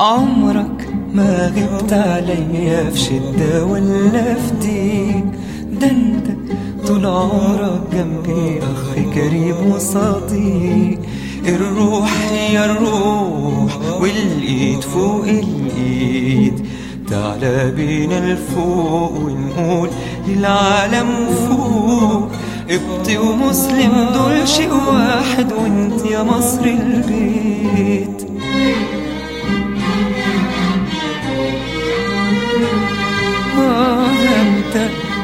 عمرك ما غبت عليا في شدة ولا في ضيق ده انت طول عمرك جنبي أخ كريم وصديق الروح هي الروح والإيد فوق الإيد تعالى بينا لفوق ونقول للعالم فوق قبطي ومسلم دول شيء واحد وانت يا مصر البيت آه انت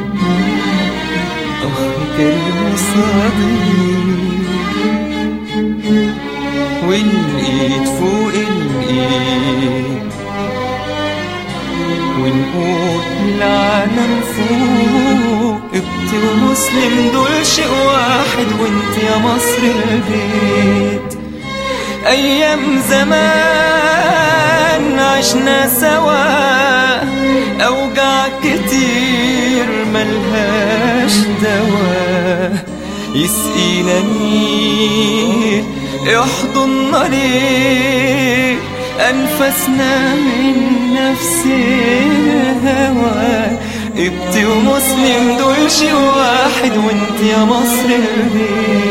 اخ كريم وصديق والايد فوق الايد ونقول للعالم فوق قبطي ومسلم دول شيء واحد وانت يا مصر البيت ايام زمان عشنا سوا اوجاع كتير ملهاش دوا يسقينا نيل يحضننا ليه أنفسنا من نفس الهوى قبطي ومسلم دول شيء واحد وانت يا مصر البيت